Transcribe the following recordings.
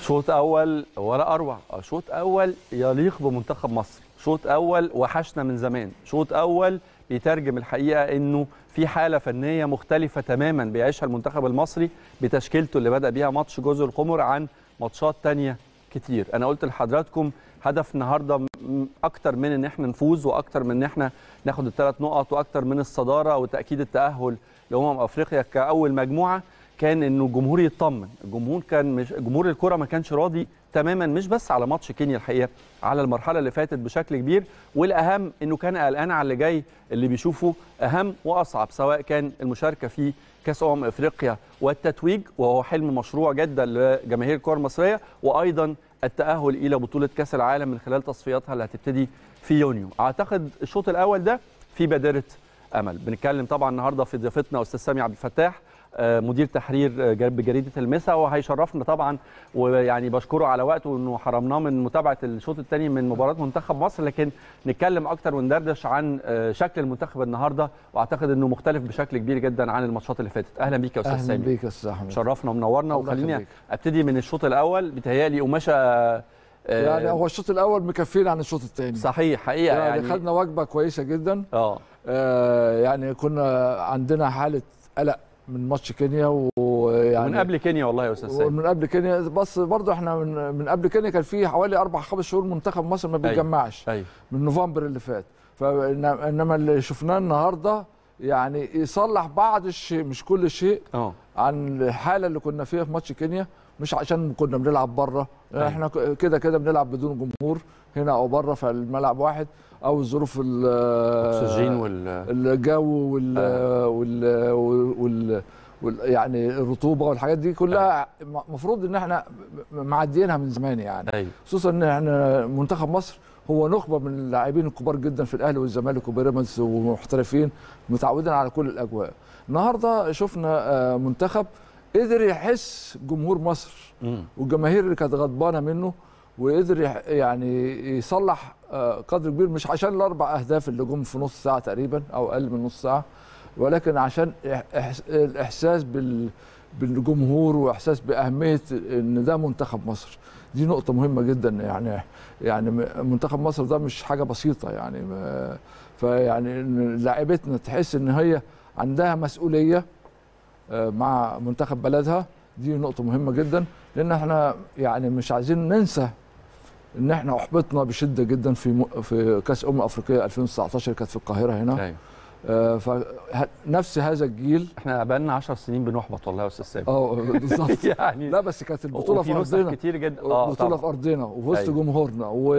شوط اول ولا اروع شوط اول يليق بمنتخب مصر شوط اول وحشنا من زمان شوط اول بيترجم الحقيقه انه في حاله فنيه مختلفه تماما بيعيشها المنتخب المصري بتشكيلته اللي بدا بيها ماتش جزر القمر عن ماتشات تانية كتير انا قلت لحضراتكم هدف النهارده م- اكتر من ان احنا نفوز واكتر من ان احنا ناخد الثلاث نقط واكتر من الصداره وتاكيد التاهل لامم افريقيا كاول مجموعه كان انه الجمهور يطمن الجمهور كان مش جمهور الكره ما كانش راضي تماما مش بس على ماتش كينيا الحقيقه على المرحله اللي فاتت بشكل كبير والاهم انه كان قلقان على اللي جاي اللي بيشوفه اهم واصعب سواء كان المشاركه في كاس امم افريقيا والتتويج وهو حلم مشروع جدا لجماهير الكره المصريه وايضا التاهل الى بطوله كاس العالم من خلال تصفياتها اللي هتبتدي في يونيو اعتقد الشوط الاول ده في بادره امل بنتكلم طبعا النهارده في ضيافتنا استاذ سامي عبد الفتاح آه، مدير تحرير آه، جر- بجريده المسا وهيشرفنا طبعا ويعني بشكره على وقته انه حرمناه من متابعه الشوط الثاني من مباراه منتخب مصر لكن نتكلم اكتر وندردش عن آه، شكل المنتخب النهارده واعتقد انه مختلف بشكل كبير جدا عن الماتشات اللي فاتت اهلا بيك يا استاذ اهلا سامي بيك يا استاذ احمد شرفنا ومنورنا الله وخليني يخليك. ابتدي من الشوط الاول بيتهيألي قماشه آه، يعني هو الشوط الاول مكفينا عن الشوط الثاني صحيح حقيقه يعني, يعني خدنا وجبه كويسه جدا اه آه يعني كنا عندنا حاله قلق من ماتش كينيا ويعني من قبل كينيا والله يا استاذ سامي ومن قبل كينيا بس برضه احنا من, من قبل كينيا كان في حوالي اربع خمس شهور منتخب مصر ما بيتجمعش ايوه من نوفمبر اللي فات فانما اللي شفناه النهارده يعني يصلح بعض الشيء مش كل شيء اه عن الحاله اللي كنا فيها في ماتش كينيا مش عشان كنا بنلعب بره أيوة. احنا ك- كده كده بنلعب بدون جمهور هنا او بره في الملعب واحد او الظروف ال- الاكسجين وال الجو وال وال, وال, وال يعني الرطوبه والحاجات دي كلها المفروض ان احنا م- معديينها من زمان يعني ايوه خصوصا ان احنا منتخب مصر هو نخبه من اللاعبين الكبار جدا في الاهلي والزمالك وبيراميدز ومحترفين متعودين على كل الاجواء النهارده شفنا آه، منتخب قدر يحس جمهور مصر مم. والجماهير اللي كانت غضبانه منه وقدر يح- يعني يصلح آه، قدر كبير مش عشان الاربع اهداف اللي جم في نص ساعه تقريبا او اقل من نص ساعه ولكن عشان إح- إحس- الاحساس بال بالجمهور واحساس باهميه ان ده منتخب مصر دي نقطه مهمه جدا يعني يعني م- منتخب مصر ده مش حاجه بسيطه يعني ما- فيعني إن لاعيبتنا تحس ان هي عندها مسؤوليه آه، مع منتخب بلدها دي نقطه مهمه جدا لان احنا يعني مش عايزين ننسى ان احنا احبطنا بشده جدا في م- في كاس امم افريقيا 2019 كانت في القاهره هنا ايوه آه، فنفس هذا الجيل احنا بقالنا 10 سنين بنحبط والله يا استاذ سامي اه بالظبط يعني لا بس كانت البطوله في وفي نسخ ارضنا كتير جدا اه بطوله في طبعا ارضنا وفي وسط أيوة. جمهورنا و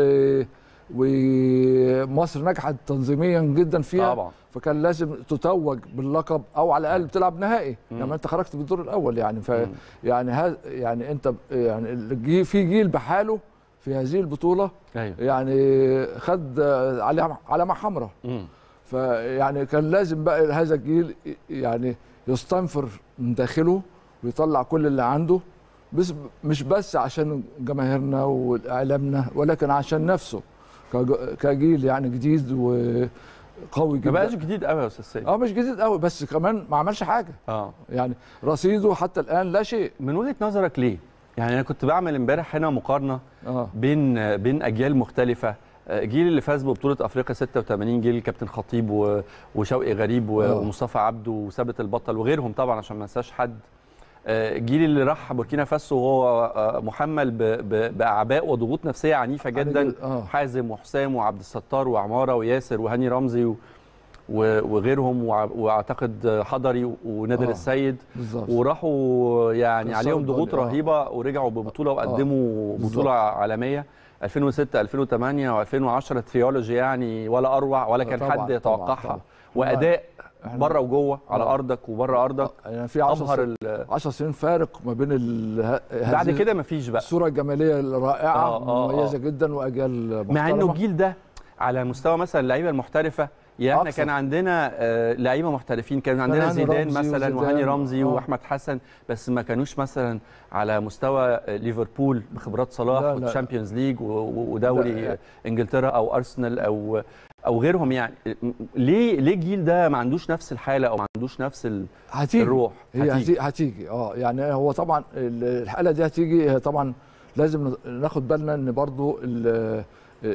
ومصر نجحت تنظيميا جدا فيها طبعا فكان لازم تتوج باللقب او على الاقل بتلعب نهائي مم. يعني انت خرجت بالدور الاول يعني ف مم. يعني هذا يعني انت ب- يعني الجي- في جيل بحاله في هذه البطوله ايوه يعني خد آه، علامه علامه حمراء مم. فيعني كان لازم بقى هذا الجيل يعني يستنفر من داخله ويطلع كل اللي عنده بس مش بس عشان جماهيرنا واعلامنا ولكن عشان نفسه كج- كجيل يعني جديد وقوي ما جدا بقاش جديد قوي يا استاذ سامي اه مش جديد قوي بس كمان ما عملش حاجه اه يعني رصيده حتى الان لا شيء من وجهه نظرك ليه؟ يعني انا كنت بعمل امبارح هنا مقارنه اه بين بين اجيال مختلفه آه، جيل اللي فاز ببطوله افريقيا 86 جيل الكابتن خطيب و- وشوقي غريب و- آه. ومصطفى عبده وثابت البطل وغيرهم طبعا عشان ما انساش حد آه، الجيل اللي راح بوركينا فاسو وهو آه، محمل ب- ب- باعباء وضغوط نفسيه عنيفه جدا اه حازم وحسام وعبد الستار وعماره وياسر وهاني رمزي و- و- وغيرهم وع- واعتقد حضري ونادر آه. السيد بالظبط وراحوا يعني كسروا عليهم ضغوط الدنيا، آه. رهيبه ورجعوا ببطوله وقدموا بالظبط. بطوله عالميه 2006 2008 و2010 تريولوجي يعني ولا اروع ولا كان طبعاً، حد طبعاً، يتوقعها طبعاً. واداء إحنا- بره وجوه على آه. ارضك وبره ارضك يعني في 10 ابهر سنين ال- 10 سنين فارق ما بين ال- بعد هذه كده مفيش بقى الصوره الجماليه الرائعه آه، آه، مميزه آه. جدا واجيال محترمه مع انه الجيل ده على مستوى مثلا اللعيبه المحترفه يعني احنا أقصر. كان عندنا آه، لعيبه محترفين كان عندنا هاني زيدان رمزي مثلا وزيدان، وهاني رمزي آه. واحمد حسن بس ما كانوش مثلا على مستوى آه، ليفربول بخبرات صلاح لا، لا. والشامبيونز ليج و- و- ودوري لا. آه، انجلترا او ارسنال او او غيرهم يعني م- ليه ليه الجيل ده ما عندوش نفس الحاله او ما عندوش نفس ال- هتيجي الروح هي هتيجي. هتيجي, هتيجي اه يعني هو طبعا ال- الحاله دي هتيجي هي طبعا لازم ناخد بالنا ان برضو ال-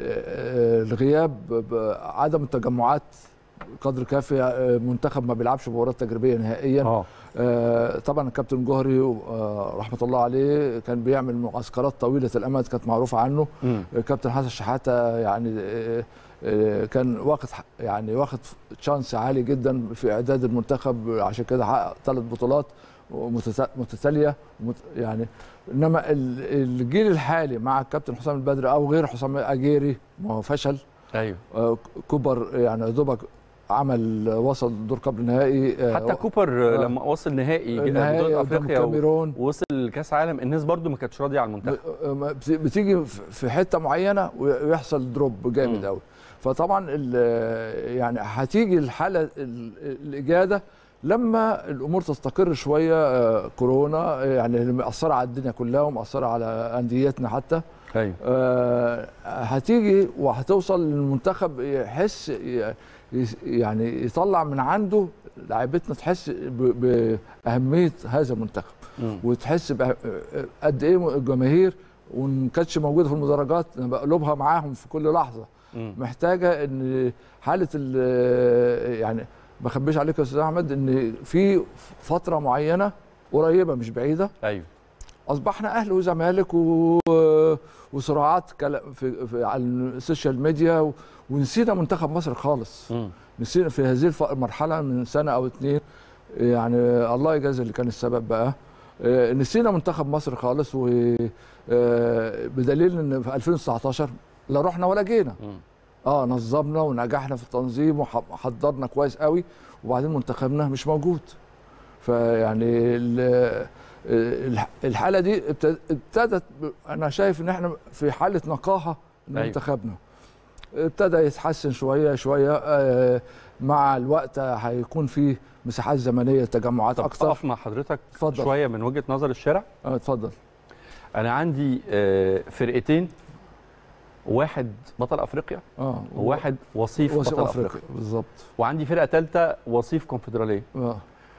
الغياب ب- عدم التجمعات قدر كافي آه، منتخب ما بيلعبش مباريات تجريبيه نهائيا اه آه، طبعا الكابتن جوهري آه، رحمه الله عليه كان بيعمل معسكرات طويله الامد كانت معروفه عنه مم. الكابتن حسن شحاته يعني آه، آه، كان واخد ح- يعني واخد تشانس عالي جدا في اعداد المنتخب عشان كده حقق ثلاث بطولات متت- متتاليه ومت- يعني انما ال- الجيل الحالي مع الكابتن حسام البدري او غير حسام اجيري ما هو فشل ايوه آه، كوبر يعني يا دوبك عمل وصل دور قبل نهائي آه، حتى كوبر آه. لما وصل نهائي نهائي بطوله قدام افريقيا و- الكاميرون ووصل كاس عالم الناس برضو ما كانتش راضيه على المنتخب ب- بت- بتيجي في حته معينه ويحصل دروب مم. جامد قوي فطبعا ال- يعني هتيجي الحاله ال- الاجاده لما الامور تستقر شويه آه، كورونا يعني اللي مأثره على الدنيا كلها ومأثره على انديتنا حتى ايوه آه، هتيجي وهتوصل للمنتخب يحس ي- يس- يعني يطلع من عنده لعيبتنا تحس ب- باهميه هذا المنتخب مم. وتحس بأ- قد ايه الجماهير وان كانتش موجوده في المدرجات انا بقلبها معاهم في كل لحظه مم. محتاجه ان حاله ال- يعني ما اخبيش عليك يا استاذ احمد ان في فتره معينه قريبه مش بعيده ايوه اصبحنا اهلي وزمالك و... وصراعات كلا- في... في على السوشيال ميديا و... ونسينا منتخب مصر خالص مم. نسينا في هذه الف- المرحله من سنه او اتنين يعني الله يجازي اللي كان السبب بقى آه، نسينا منتخب مصر خالص و آه، بدليل ان في 2019 لا رحنا ولا جينا مم. اه نظمنا ونجحنا في التنظيم وحضرنا كويس قوي وبعدين منتخبنا مش موجود فيعني ال- الح- الحاله دي ابت- ابتدت ب- انا شايف ان احنا في حاله نقاهه من أيوة. منتخبنا ابتدى يتحسن شويه شويه آه، مع الوقت هيكون في مساحات زمنيه تجمعات طب اكتر اقف مع حضرتك اتفضل. شويه من وجهه نظر الشارع اه اتفضل انا عندي آه، فرقتين واحد بطل افريقيا اه وواحد وصيف وسط بطل افريقيا افريقيا بالظبط وعندي فرقه ثالثه وصيف كونفدراليه اه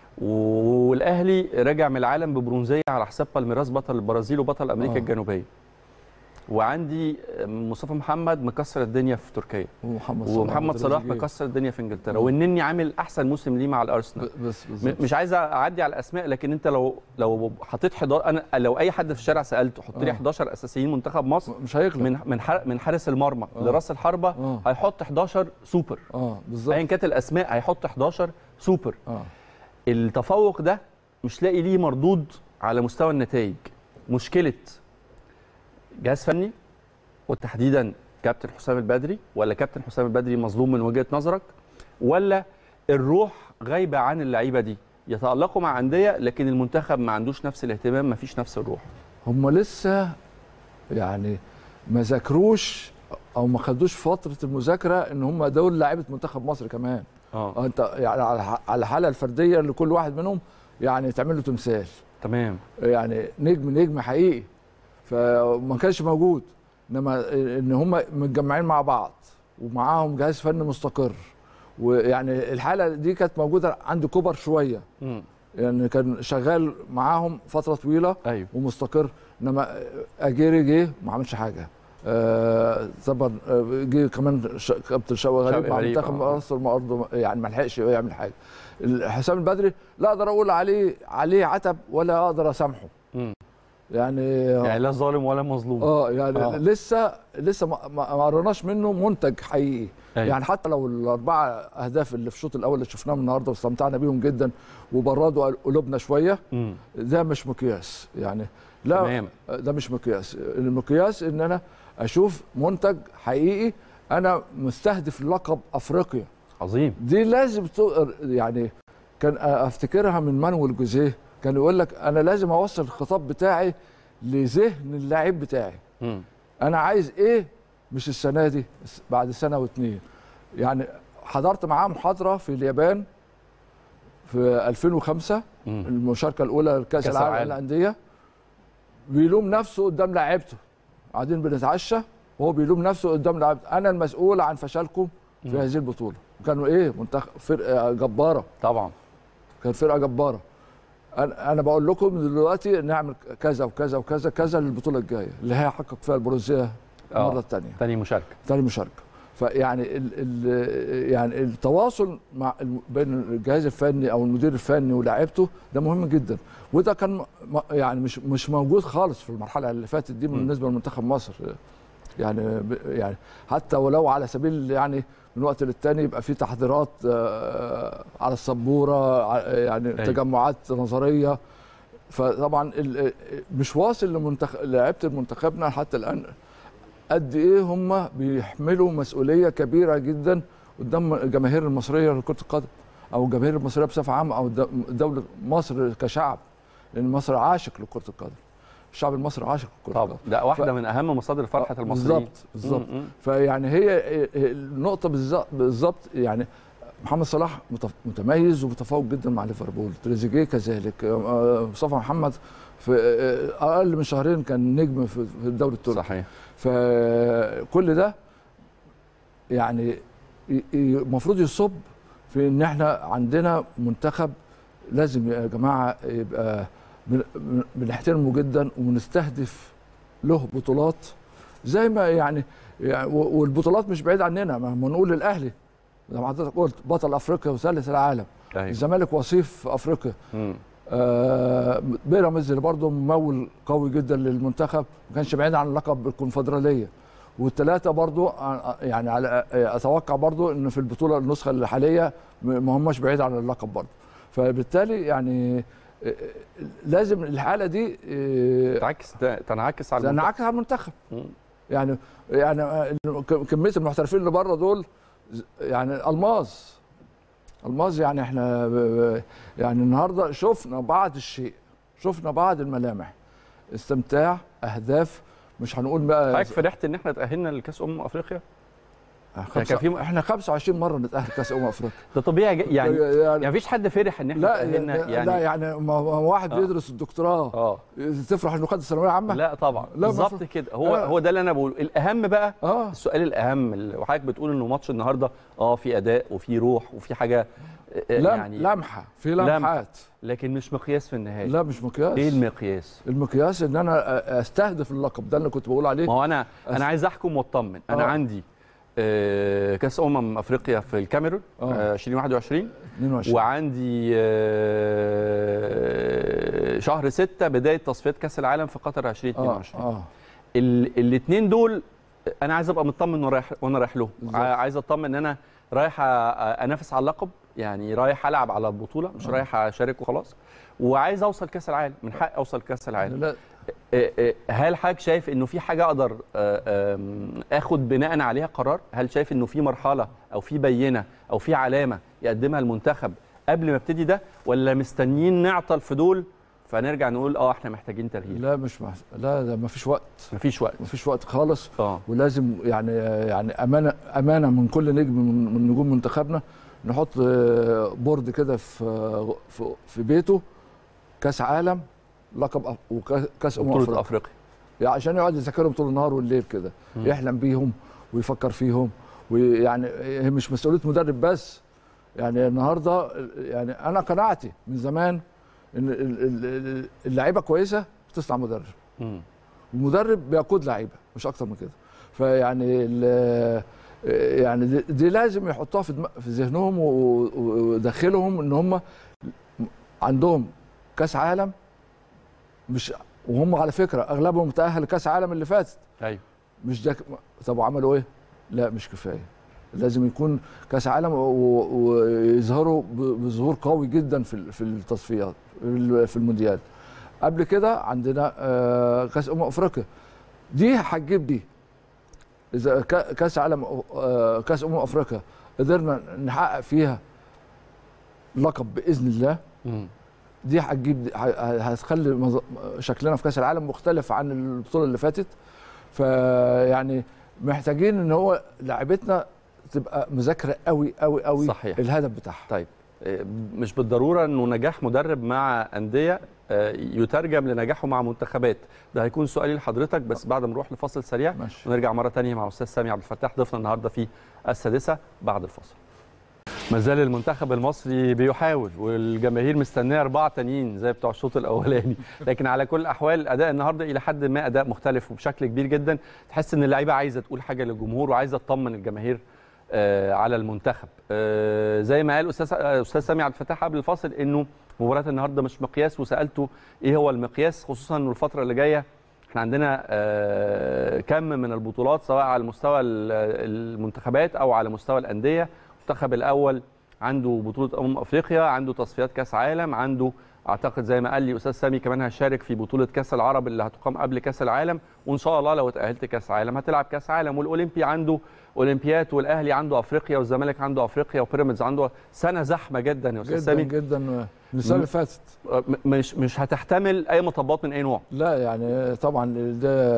والاهلي راجع من العالم ببرونزيه على حساب بالميراس بطل البرازيل وبطل امريكا آه. الجنوبيه وعندي مصطفى محمد مكسر الدنيا في تركيا ومحمد صلاح ومحمد صلاح وتريزيجيه. مكسر الدنيا في انجلترا مم. والنني عامل احسن موسم ليه مع الارسنال ب- بس م- بالظبط مش عايز اعدي على الاسماء لكن انت لو لو حطيت 11 انا لو اي حد في الشارع سالته حط لي آه. 11 اساسيين منتخب مصر مش هيغلب من من حر- من حارس المرمى آه. لراس الحربه اه هيحط 11 سوبر اه بالظبط ايا كانت الاسماء هيحط 11 سوبر اه التفوق ده مش لاقي ليه مردود على مستوى النتائج مشكله جهاز فني وتحديدا كابتن حسام البدري ولا كابتن حسام البدري مظلوم من وجهه نظرك ولا الروح غايبه عن اللعيبه دي يتالقوا مع انديه لكن المنتخب ما عندوش نفس الاهتمام ما فيش نفس الروح هم لسه يعني ما ذاكروش او ما خدوش فتره المذاكره ان هم دول لعيبه منتخب مصر كمان اه آه، انت يعني على ح- على الحاله الفرديه لكل واحد منهم يعني تعمل له تمثال تمام يعني نجم نجم حقيقي فما كانش موجود انما ان هم متجمعين مع بعض ومعاهم جهاز فني مستقر ويعني الحاله دي كانت موجوده عند كوبر شويه مم. يعني كان شغال معاهم فتره طويله ايوه ومستقر انما اجيري جه ما عملش حاجه آه طبعا آه، جه كمان ش- كابتن شوقي غريب شوقي مع غريب، منتخب آه. مصر برضه يعني ما لحقش يعمل حاجه حسام البدري لا اقدر اقول عليه عليه عتب ولا اقدر اسامحه مم. يعني يعني لا ظالم ولا مظلوم اه يعني آه. آه. لسه لسه ما ما ما قرناش منه منتج حقيقي أيوة. يعني حتى لو الاربعه اهداف اللي في الشوط الاول اللي شفناهم النهارده واستمتعنا بيهم جدا وبردوا قلوبنا شويه مم. ده مش مقياس يعني لا تمام ده مش مقياس المقياس ان انا اشوف منتج حقيقي انا مستهدف لقب افريقيا عظيم دي لازم تو- يعني كان افتكرها من مانويل جوزيه كان يقول لك انا لازم اوصل الخطاب بتاعي لذهن اللاعب بتاعي مم. انا عايز ايه مش السنه دي بس بعد سنه واتنين يعني حضرت معاه محاضره في اليابان في 2005 مم. المشاركه الاولى لكاس كأس العالم العالم. للانديه بيلوم نفسه قدام لعيبته قاعدين بنتعشى وهو بيلوم نفسه قدام لعيبته انا المسؤول عن فشلكم في مم. هذه البطوله كانوا ايه منتخب فرقه جباره طبعا كانت فرقه جباره انا انا بقول لكم دلوقتي نعمل كذا وكذا وكذا كذا للبطوله الجايه اللي هيحقق فيها البرونزيه آه. المره الثانيه تاني مشاركه تاني مشاركه فيعني ال ال يعني التواصل مع الم- بين الجهاز الفني او المدير الفني ولاعيبته ده مهم جدا وده كان م- م- يعني مش مش موجود خالص في المرحله اللي فاتت دي م. بالنسبه لمنتخب مصر يعني ب- يعني حتى ولو على سبيل يعني من وقت للتاني يبقى في تحضيرات آه، على السبوره ع- يعني أيوة. تجمعات نظريه فطبعا ال- مش واصل لمنتخب لعيبه منتخبنا حتى الان قد ايه هم بيحملوا مسؤوليه كبيره جدا قدام الجماهير المصريه لكره القدم او الجماهير المصريه بصفه عامه او د- دوله مصر كشعب لان مصر عاشق لكره القدم الشعب المصري عاشق لكره طبعا القدم ده واحده ف- من اهم مصادر فرحه المصريين بالظبط بالظبط م- م. فيعني هي النقطه بالظبط بالظبط يعني محمد صلاح متف- متميز ومتفوق جدا مع ليفربول تريزيجيه كذلك آه، مصطفى محمد في آه، اقل من شهرين كان نجم في في الدوري التركي صحيح فكل ده يعني ي- ي- المفروض يصب في ان احنا عندنا منتخب لازم يا جماعه يبقى بن- بن- بنحترمه جدا وبنستهدف له بطولات زي ما يعني, يعني و- والبطولات مش بعيد عننا ما ما نقول الاهلي زي ما حضرتك قلت بطل افريقيا وثالث العالم ايوه الزمالك وصيف افريقيا م. آه، بيراميدز اللي برضه ممول قوي جدا للمنتخب ما كانش بعيد عن لقب الكونفدراليه والثلاثه برضه آه، يعني على آه، اتوقع برضه ان في البطوله النسخه الحاليه م- ما هماش بعيد عن اللقب برضه فبالتالي يعني آه، لازم الحاله دي آه، تعكس تنعكس على المنتخب. تنعكس على المنتخب م. يعني يعني آه، ك- كميه المحترفين اللي بره دول ز- يعني الماس الماس يعني احنا ب- ب- يعني النهارده شفنا بعض الشيء شفنا بعض الملامح استمتاع اهداف مش هنقول بقى حضرتك فرحت ان احنا تاهلنا لكاس امم افريقيا خمسة كان في- احنا 25 مره نتاهل كاس امم افريقيا ده طبيعي ج- يعني يعني يعني مفيش حد فرح ان احنا لا تاهلنا يعني يعني لا يعني ما هو واحد آه. بيدرس الدكتوراه اه تفرح انه خد الثانويه العامه لا طبعا لا، بالظبط مفروض. كده هو آه. هو ده اللي انا بقوله الاهم بقى اه السؤال الاهم اللي وحضرتك بتقول انه ماتش النهارده اه في اداء وفي روح وفي حاجه آه، لم يعني لمحه في لمحات لكن مش مقياس في النهايه لا مش مقياس ايه المقياس المقياس ان انا استهدف اللقب ده اللي كنت بقول عليه ما هو انا أس- انا عايز احكم واطمن انا آه. عندي آه، كاس امم افريقيا في الكاميرون آه. آه، 2021 22 وعندي آه، شهر 6 بدايه تصفيات كاس العالم في قطر اه 2022 اه الاثنين دول انا عايز ابقى مطمن وانا رايح وانا رايح لهم بالظبط. ع- عايز اطمن ان انا رايح أ- انافس على اللقب يعني رايح العب على البطوله مش آه. رايح اشارك وخلاص وعايز اوصل كاس العالم من حق اوصل كاس العالم لا آه، آه، هل حضرتك شايف انه في حاجه اقدر آه، آم، اخد بناء عليها قرار هل شايف انه في مرحله او في بينه او في علامه يقدمها المنتخب قبل ما ابتدي ده ولا مستنيين نعطل في دول فنرجع نقول اه احنا محتاجين تغيير لا مش مح... لا ده ما فيش وقت مفيش وقت ما فيش وقت خالص اه ولازم يعني يعني امانه امانه من كل نجم من, من نجوم منتخبنا نحط آه، بورد كده في في في بيته كاس عالم لقب أف- وكاس امم بطوله افريقيا افريقيا يعني عشان يقعد يذاكرهم طول النهار والليل كده مم. يحلم بيهم ويفكر فيهم ويعني هي مش مسؤوليه مدرب بس يعني النهارده يعني انا قناعتي من زمان ان ال- ال- ال- اللعيبه كويسه بتصنع مدرب مم. المدرب بيقود لعيبه مش اكتر من كده فيعني ال- يعني دي, دي لازم يحطوها في دم- في ذهنهم و- وداخلهم ان هم عندهم كاس عالم مش وهم على فكره اغلبهم تاهل لكاس عالم اللي فاتت ايوه مش ده ك- طب وعملوا ايه؟ لا مش كفايه لازم يكون كاس عالم و- ويظهروا ب- بظهور قوي جدا في ال- في التصفيات في ال- في المونديال قبل كده عندنا آه، كاس امم افريقيا دي هتجيب دي اذا كا- كاس عالم آه، كاس امم افريقيا قدرنا نحقق فيها لقب باذن الله مم. دي هتجيب ه- هتخلي مظ- شكلنا في كاس العالم مختلف عن البطوله اللي فاتت فيعني محتاجين ان هو لعيبتنا تبقى مذاكره قوي قوي قوي صحيح. الهدف بتاعها طيب آه، مش بالضروره انه نجاح مدرب مع انديه آه، يترجم لنجاحه مع منتخبات ده هيكون سؤالي لحضرتك بس بعد ما نروح لفاصل سريع ماشي ونرجع مره تانية مع استاذ سامي عبد الفتاح ضيفنا النهارده في السادسه بعد الفاصل ما زال المنتخب المصري بيحاول والجماهير مستنيه اربعه تانيين زي بتوع الشوط الاولاني لكن على كل الاحوال اداء النهارده الى حد ما اداء مختلف وبشكل كبير جدا تحس ان اللعيبه عايزه تقول حاجه للجمهور وعايزه تطمن الجماهير آه، على المنتخب آه، زي ما قال استاذ آه، استاذ سامي عبد الفتاح قبل الفاصل انه مباراه النهارده مش مقياس وسالته ايه هو المقياس خصوصا انه الفتره اللي جايه احنا عندنا آه، كم من البطولات سواء على مستوى ال- المنتخبات او على مستوى الانديه المنتخب الاول عنده بطوله امم افريقيا عنده تصفيات كاس عالم عنده اعتقد زي ما قال لي استاذ سامي كمان هشارك في بطوله كاس العرب اللي هتقام قبل كاس العالم وان شاء الله لو اتاهلت كاس عالم هتلعب كاس عالم والاولمبي عنده اولمبياد والاهلي عنده افريقيا والزمالك عنده افريقيا وبيراميدز عنده سنه زحمه جدا يا استاذ جدا سامي جدا من السنه اللي فاتت م- مش مش هتحتمل اي مطبات من اي نوع لا يعني طبعا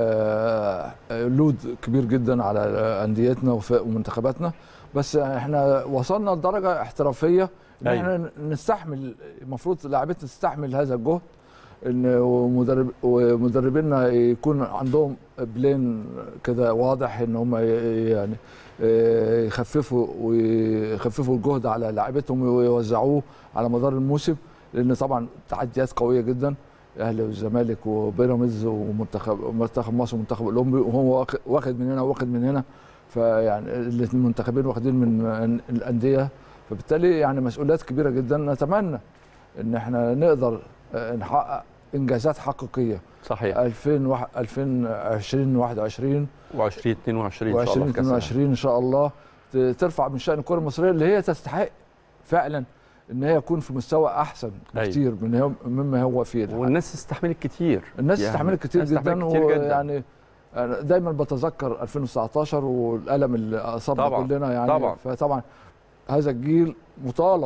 ده لود كبير جدا على انديتنا وف- ومنتخباتنا بس احنا وصلنا لدرجه احترافيه ان أيوة. احنا نستحمل المفروض لاعبتنا تستحمل هذا الجهد ان ومدرب ومدربينا يكون عندهم بلين كده واضح ان هم ي- يعني اه، يخففوا ويخففوا الجهد على لاعبتهم ويوزعوه على مدار الموسم لان طبعا تحديات قويه جدا الاهلي والزمالك وبيراميدز ومنتخب منتخب مصر والمنتخب الاولمبي وهو واخ- واخد من هنا واخد من هنا فيعني الاثنين منتخبين واخدين من الانديه فبالتالي يعني مسؤوليات كبيره جدا نتمنى ان احنا نقدر آه، نحقق انجازات حقيقيه صحيح 2000 2020 21 و2022 ان شاء الله في كاس العالم. و2022 ان شاء الله ت- ترفع من شان الكره المصريه اللي هي تستحق فعلا ان هي تكون في مستوى احسن أيوة. بكتير من هو مما هو فيه الحال. والناس استحملت كتير الناس يعني استحملت كتير الناس جدا استحملت كتير جدا. ويعني أنا دايما بتذكر 2019 والالم اللي اصابنا طبعاً، كلنا يعني طبعاً. فطبعا هذا الجيل مطالب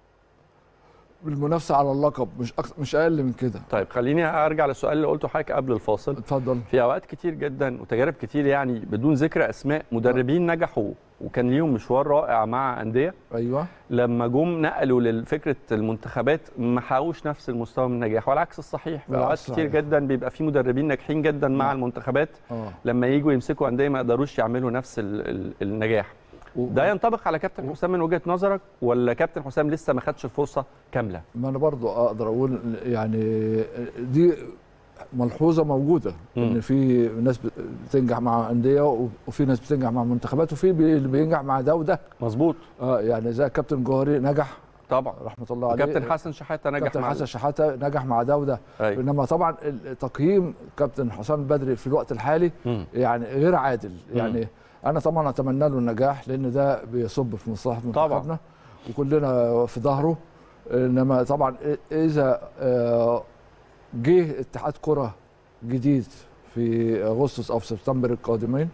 بالمنافسه على اللقب مش أكتر مش اقل من كده طيب خليني ارجع للسؤال اللي قلته حضرتك قبل الفاصل اتفضل في اوقات كتير جدا وتجارب كتير يعني بدون ذكر اسماء مدربين نجحوا وكان ليهم مشوار رائع مع انديه ايوه لما جم نقلوا لفكره المنتخبات ما حققوش نفس المستوى من النجاح والعكس الصحيح في بالعكس اوقات كتير صحيح. جدا بيبقى في مدربين ناجحين جدا مع نعم. المنتخبات اه لما يجوا يمسكوا انديه ما يقدروش يعملوا نفس ال ال النجاح و- ده ينطبق على كابتن حسام من وجهه نظرك ولا كابتن حسام لسه ما خدش الفرصه كامله ما انا برضو اقدر اقول يعني دي ملحوظه موجوده مم. ان في ناس بتنجح مع انديه وفي ناس بتنجح مع منتخبات وفي بي- اللي بينجح مع ده وده مظبوط اه يعني زي كابتن جوهري نجح طبعا رحمه الله عليه وكابتن حسن شحاته نجح كابتن مع حسن شحاته نجح مع ده وده أيوة. انما طبعا تقييم كابتن حسام البدري في الوقت الحالي مم. يعني غير عادل يعني انا طبعا اتمنى له النجاح لان ده بيصب في مصلحه طبعاً. منتخبنا وكلنا في ظهره انما طبعا اذا آه، جه اتحاد كره جديد في اغسطس او سبتمبر القادمين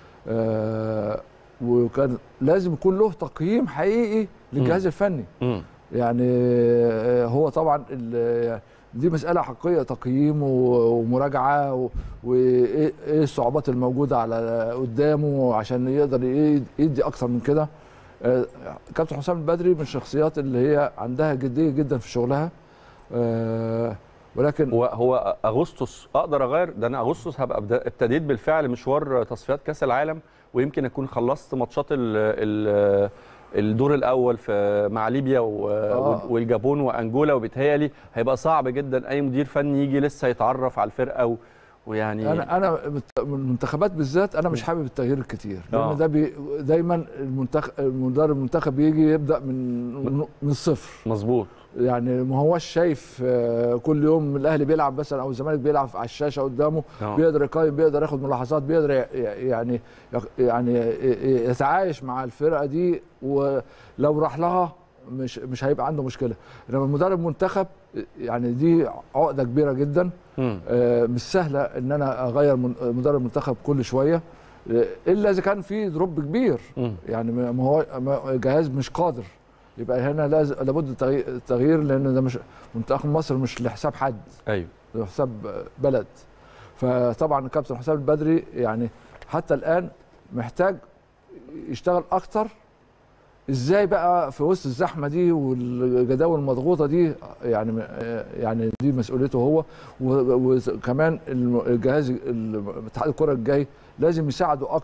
آه، وكان لازم يكون له تقييم حقيقي للجهاز الفني مم. يعني آه، هو طبعا ال- دي مسألة حقيقية تقييم و- ومراجعة و- وإيه إيه الصعوبات الموجودة على قدامه عشان يقدر ي- يدي أكثر من كده آه، كابتن حسام البدري من الشخصيات اللي هي عندها جدية جدا في شغلها آه، ولكن هو هو اغسطس اقدر اغير ده انا اغسطس هبقى أبدأ- ابتديت بالفعل مشوار تصفيات كاس العالم ويمكن اكون خلصت ماتشات ال ال الدور الاول في مع ليبيا و- آه. والجابون وانجولا وبيتهيألي هيبقى صعب جدا اي مدير فني يجي لسه يتعرف على الفرقه و- ويعني انا انا مت- من المنتخبات بالذات انا مش حابب التغيير الكتير آه. لان ده بي دايما المنتخب المدرب المنتخب يجي يبدا من من الصفر مظبوط يعني ما هوش شايف آه، كل يوم الاهلي بيلعب مثلا او الزمالك بيلعب على الشاشه قدامه آه. بيقدر يقيم بيقدر ياخد ملاحظات بيقدر ي- يعني يعني يتعايش مع الفرقه دي ولو راح لها مش مش هيبقى عنده مشكله انما مدرب منتخب يعني دي عقده كبيره جدا مم. آه، مش سهله ان انا اغير من- مدرب منتخب كل شويه آه، الا اذا كان في دروب كبير مم. يعني ما ما هو ما- جهاز مش قادر يبقى هنا لازم لابد التغي- التغيير لان ده مش منتخب مصر مش لحساب حد ايوه ده حساب بلد فطبعا الكابتن حسام البدري يعني حتى الان محتاج يشتغل اكتر ازاي بقى في وسط الزحمه دي والجداول المضغوطه دي يعني يعني دي مسؤوليته هو و- وكمان الم- الجهاز ال- اتحاد الكره الجاي لازم يساعده اكتر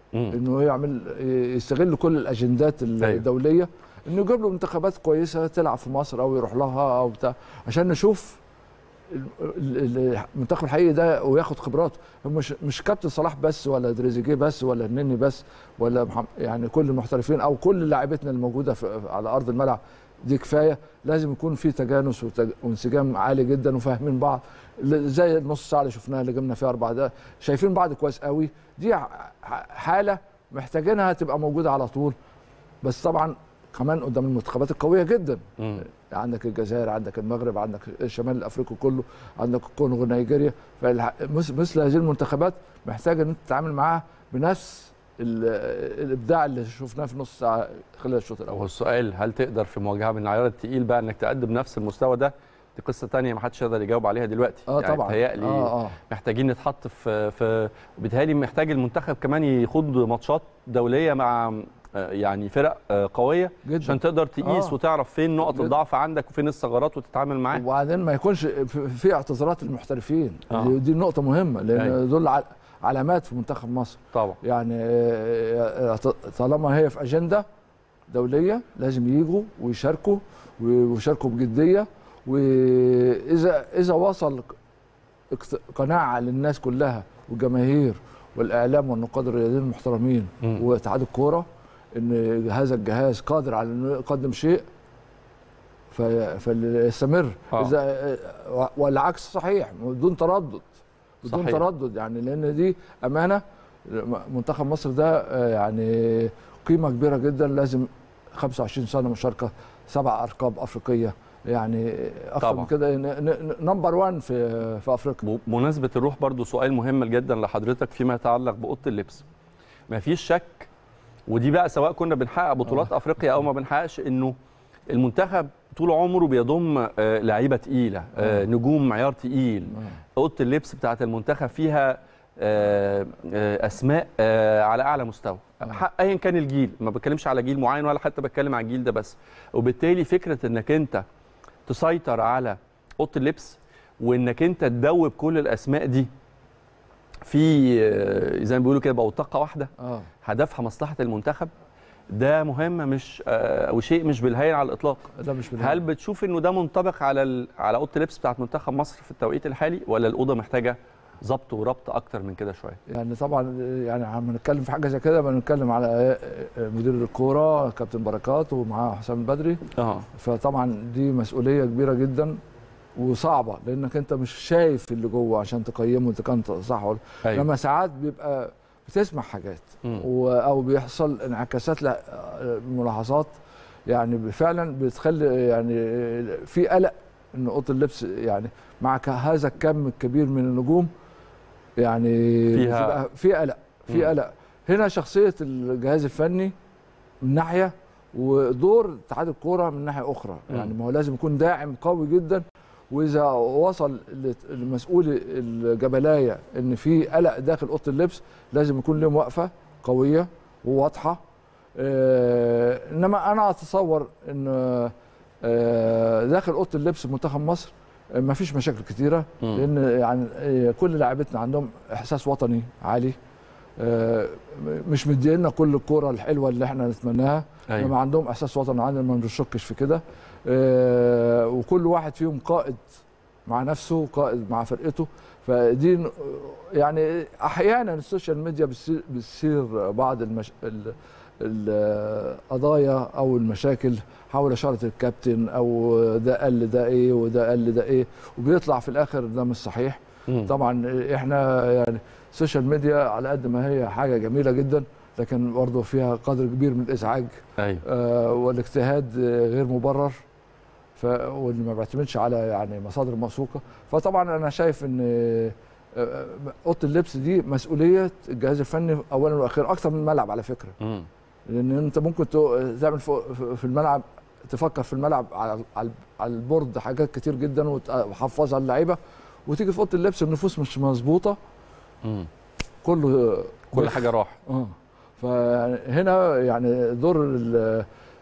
مم. انه يعمل يستغل كل الاجندات الدوليه انه يجيب له منتخبات كويسه تلعب في مصر او يروح لها او بتاع عشان نشوف ال- ال- المنتخب الحقيقي ده وياخد خبراته هو مش مش كابتن صلاح بس ولا تريزيجيه بس ولا النني بس ولا محم- يعني كل المحترفين او كل لاعبتنا الموجوده في على ارض الملعب دي كفايه لازم يكون في تجانس وتج- وانسجام عالي جدا وفاهمين بعض ل- زي النص ساعه اللي شفناها اللي جبنا فيها اربع دقائق شايفين بعض كويس قوي دي ع- ح- حاله محتاجينها تبقى موجوده على طول بس طبعا كمان قدام المنتخبات القويه جدا مم. عندك الجزائر عندك المغرب عندك شمال افريقيا كله عندك الكونغو نيجيريا فمثل هذه المنتخبات محتاجه ان انت تتعامل معاها بنفس ال- الابداع اللي شفناه في نص ساعه خلال الشوط هو الاول السؤال هل تقدر في مواجهه من العيار التقيل بقى انك تقدم نفس المستوى ده دي قصه تانية ما حدش يقدر يجاوب عليها دلوقتي اه يعني طبعا بتهيألي اه اه محتاجين نتحط في في وبالتالي محتاج المنتخب كمان يخوض ماتشات دوليه مع آه، يعني فرق آه، قويه جدا عشان تقدر تقيس آه. وتعرف فين نقط جدا. الضعف عندك وفين الثغرات وتتعامل معاها وبعدين ما يكونش في في اعتذارات المحترفين آه. دي, دي نقطه مهمه لان أيوة. دول ع- علامات في منتخب مصر طبعا يعني آه، آه، طالما هي في اجنده دوليه لازم يجوا ويشاركوا ويشاركوا بجديه واذا اذا وصل اقت- قناعه للناس كلها والجماهير والاعلام والنقاد الرياضيين المحترمين مم. واتحاد الكوره ان هذا الجهاز قادر على انه يقدم شيء في- فليستمر آه. اذا والعكس صحيح بدون تردد بدون صحيح. تردد يعني لان دي امانه منتخب مصر ده آه، يعني قيمه كبيره جدا لازم 25 سنه مشاركه سبع ارقام افريقيه يعني اكتر طبعا. من كده نمبر 1 في في افريقيا بمناسبه الروح برضو سؤال مهم جدا لحضرتك فيما يتعلق باوضه اللبس ما فيش شك ودي بقى سواء كنا بنحقق بطولات افريقيا او ما بنحققش انه المنتخب طول عمره بيضم آه، لعيبه تقيله آه، آه. نجوم معيار تقيل اوضه اللبس بتاعه المنتخب فيها آه، آه، اسماء آه، على اعلى مستوى آه. حق- ايا كان الجيل ما بتكلمش على جيل معين ولا حتى بتكلم على الجيل ده بس وبالتالي فكره انك انت تسيطر على اوضه اللبس وانك انت تدوب كل الاسماء دي في آه، زي ما بيقولوا كده بوتقه واحده اه هدفها مصلحه المنتخب ده مهمه مش آه، وشيء مش بالهين على الاطلاق ده مش من هل بتشوف انه ده منطبق على ال... على اوضه اللبس بتاعت منتخب مصر في التوقيت الحالي ولا الاوضه محتاجه ضبط وربط اكتر من كده شويه يعني طبعا يعني عم نتكلم في حاجه زي كده بنتكلم على مدير الكوره كابتن بركات ومعاه حسام البدري اه فطبعا دي مسؤوليه كبيره جدا وصعبه لانك انت مش شايف اللي جوه عشان تقيمه اذا كان صح ولا ايوه لما ساعات بيبقى بتسمع حاجات مم. و- او بيحصل انعكاسات ل- ملاحظات يعني فعلا بتخلي يعني في قلق ان اوضه اللبس يعني مع ك- هذا الكم الكبير من النجوم يعني فيها- بتبقى في قلق في مم. قلق هنا شخصيه الجهاز الفني من ناحيه ودور اتحاد الكوره من ناحيه اخرى مم. يعني ما هو لازم يكون داعم قوي جدا واذا وصل لت- لمسؤول الجبلايه ان في قلق داخل اوضه اللبس لازم يكون لهم وقفه قويه وواضحه آه انما انا اتصور ان آه داخل اوضه اللبس منتخب مصر ما فيش مشاكل كتيره مم. لان يعني آه، كل لاعبتنا عندهم احساس وطني عالي آه، مش مدينا كل الكوره الحلوه اللي احنا نتمناها ايوه لما عندهم احساس وطني عالي ما بنشكش في كده آه، وكل واحد فيهم قائد مع نفسه قائد مع فرقته فدي ن- يعني احيانا السوشيال ميديا بتصير, بتصير بعض المش... ال... القضايا او المشاكل حول اشاره الكابتن او ده قال لده ايه وده قال لده ايه وبيطلع في الاخر ده مش صحيح مم. طبعا احنا يعني السوشيال ميديا على قد ما هي حاجه جميله جدا لكن برضه فيها قدر كبير من الازعاج ايوه آه، والاجتهاد آه، غير مبرر ف واللي ما بيعتمدش على يعني مصادر موثوقه فطبعا انا شايف ان آه، آه، اوضه اللبس دي مسؤوليه الجهاز الفني اولا واخيرا اكثر من الملعب على فكره مم. لان انت ممكن تو- تعمل فوق- في الملعب تفكر في الملعب على على على البورد حاجات كتير جدا وت- وتحفظها اللعيبه وتيجي في اوضه اللبس النفوس مش مظبوطه مم. كله كل حاجه راح اه فهنا يعني دور ال-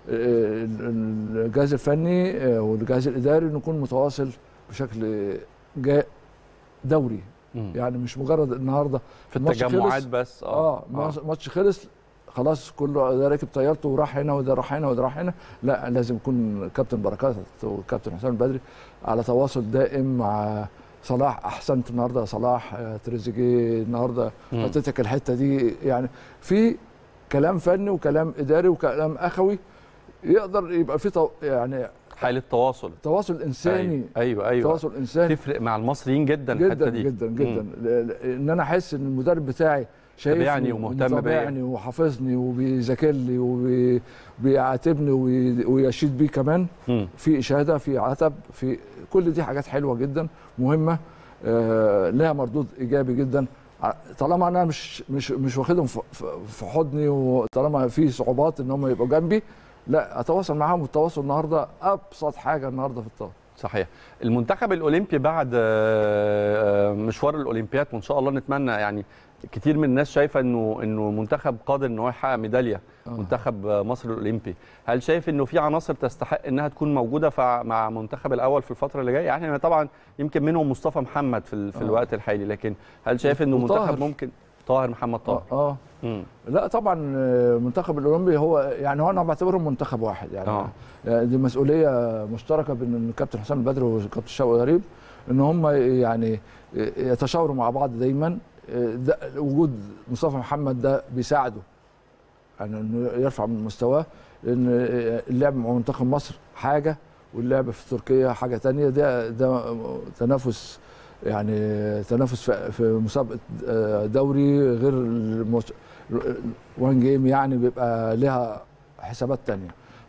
ال- الجهاز الفني والجهاز الاداري انه يكون متواصل بشكل جا- دوري مم. يعني مش مجرد النهارده في الماتش التجمعات خلص. بس اه ماتش- ماتش خلص خلاص كله ده راكب طيارته وراح هنا وده راح هنا وده راح هنا لا لازم يكون كابتن بركات وكابتن حسام البدري على تواصل دائم مع صلاح احسنت النهارده يا صلاح آه، تريزيجيه النهارده مم. فاتتك الحته دي يعني في كلام فني وكلام اداري وكلام اخوي يقدر يبقى في تو... يعني حاله تواصل تواصل انساني ايوه ايوه, أيوة. تواصل انساني تفرق مع المصريين جدا الحته جدا دي جدا مم. جدا ل- ل- ان انا احس ان المدرب بتاعي شايفني تابعني ومهتم بيا. ومتابعني وحافظني وبيذاكر لي وبيعاتبني وبي- ويشيد بيه كمان مم. في اشاده في عتب في كل دي حاجات حلوه جدا مهمه آه لها مردود ايجابي جدا ع- طالما انا مش مش مش واخدهم في- في في حضني وطالما في صعوبات ان هم يبقوا جنبي لا اتواصل معاهم والتواصل النهارده ابسط حاجه النهارده في التواصل صحيح المنتخب الاولمبي بعد آه، آه، مشوار الاولمبياد وان شاء الله نتمنى يعني كتير من الناس شايفه انه انه منتخب قادر ان هو يحقق ميداليه آه. منتخب آه، مصر الاولمبي هل شايف انه في عناصر تستحق انها تكون موجوده فع- مع منتخب الاول في الفتره اللي جايه يعني طبعا يمكن منهم مصطفى محمد في, ال- في آه. الوقت الحالي لكن هل شايف انه وطاهر. منتخب ممكن طاهر محمد اه, طاهر آه. مم. لا طبعا آه، المنتخب الاولمبي هو يعني هو انا بعتبرهم منتخب واحد يعني آه. يعني دي مسؤوليه مشتركه بين الكابتن حسام البدري والكابتن شوقي غريب ان هم يعني يتشاوروا مع بعض دايما آه، ده وجود مصطفى محمد ده بيساعده يعني انه يرفع من مستواه لان اللعب مع منتخب مصر حاجه واللعب في تركيا حاجه تانية ده ده تنافس يعني تنافس في- في مسابقه آه، دوري غير المس- وان جيم يعني بيبقى لها حسابات تانية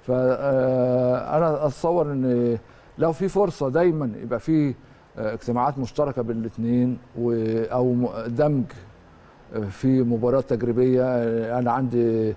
فانا اتصور ان لو في فرصه دايما يبقى في آه، اجتماعات مشتركه بين الاثنين او م- دمج آه، في مباريات تجريبيه آه، انا عندي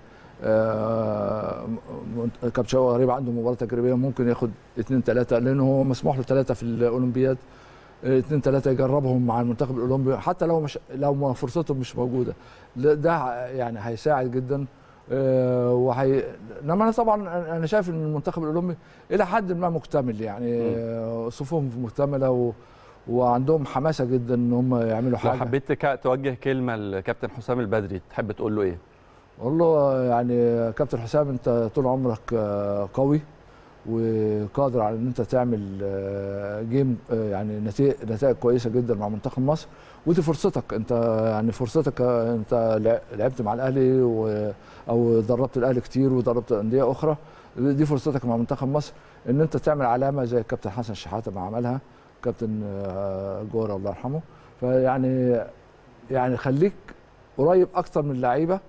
آه، م- م- كابتن شوقي غريب عنده مباراه تجريبيه ممكن ياخد اثنين ثلاثه لانه هو مسموح له ثلاثه في الاولمبياد آه، اثنين ثلاثه يجربهم مع المنتخب الاولمبي حتى لو مش لو ما فرصتهم مش موجوده ده- ده يعني هيساعد جدا آه، وهي انما انا طبعا انا شايف ان المنتخب الاولمبي الى حد ما مكتمل يعني آه، صفوفهم مكتمله و... وعندهم حماسه جدا ان هم يعملوا لو حاجه حبيت تك- توجه كلمه لكابتن حسام البدري تحب تقول له ايه والله يعني كابتن حسام انت طول عمرك آه، قوي وقادر على ان انت تعمل آه، جيم آه، يعني نتائج نتائج كويسه جدا مع منتخب مصر ودي فرصتك انت يعني فرصتك آه، انت لع- لعبت مع الاهلي و- او دربت الاهلي كتير ودربت انديه اخرى دي فرصتك مع منتخب مصر ان انت تعمل علامه زي الكابتن حسن شحاته ما عملها كابتن آه، جوهر الله يرحمه فيعني يعني خليك قريب اكتر من اللعيبه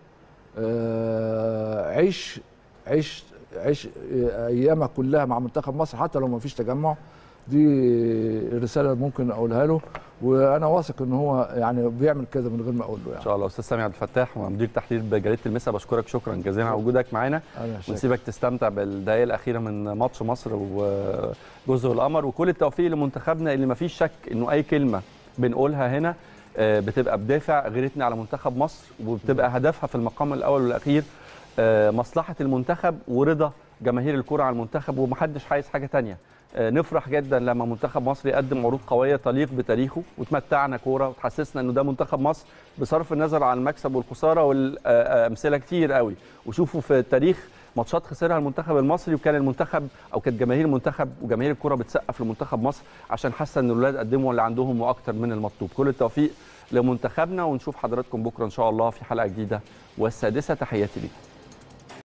آه، عيش عيش عيش ايامك كلها مع منتخب مصر حتى لو ما فيش تجمع دي رساله ممكن اقولها له وانا واثق ان هو يعني بيعمل كده من غير ما اقول له ان يعني شاء الله استاذ سامي عبد الفتاح ومدير تحرير بجريده المسا بشكرك شكرا جزيلا على وجودك معانا انا شاكر. ونسيبك تستمتع بالدقائق الاخيره من ماتش مصر وجزء القمر وكل التوفيق لمنتخبنا اللي ما فيش شك انه اي كلمه بنقولها هنا آه، بتبقى بدافع غيرتنا على منتخب مصر وبتبقى هدفها في المقام الاول والاخير آه، مصلحه المنتخب ورضا جماهير الكره على المنتخب ومحدش عايز حاجه تانية آه، نفرح جدا لما منتخب مصر يقدم عروض قويه تليق بتاريخه وتمتعنا كوره وتحسسنا انه ده منتخب مصر بصرف النظر عن المكسب والخساره والامثله كتير قوي وشوفوا في التاريخ ماتشات خسرها المنتخب المصري وكان المنتخب او كانت جماهير المنتخب وجماهير الكره بتسقف لمنتخب مصر عشان حاسه ان الاولاد قدموا اللي عندهم واكتر من المطلوب كل التوفيق لمنتخبنا ونشوف حضراتكم بكره ان شاء الله في حلقه جديده والسادسه تحياتي ليكم